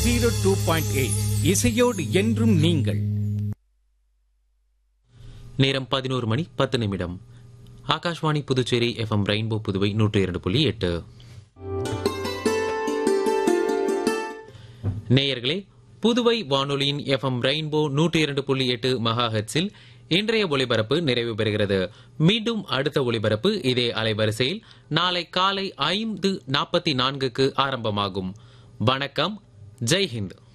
zero two point eight இசையோடு என்றும் நீங்கள் நேரம் பதினோரு மணி பத்து நிமிடம் ஆகாஷ்வாணி புதுச்சேரி எஃப்எம் ரெயின்போ புதுவை நூற்றி இரண்டு புள்ளி எட்டு நேயர்களே புதுவை வானொலியின் எஃப்எம் ரெயின்போ நூற்றி இரண்டு புள்ளி எட்டு மெகா ஹெட்ஸில் இன்றைய ஒளிபரப்பு நிறைவு பெறுகிறது மீண்டும் அடுத்த ஒளிபரப்பு இதே அலைவரிசையில் நாளை காலை ஐந்து நாற்பத்தி நான்குக்கு ஆரம்பமாகும் வணக்கம் ஜெய் ஹிந்த்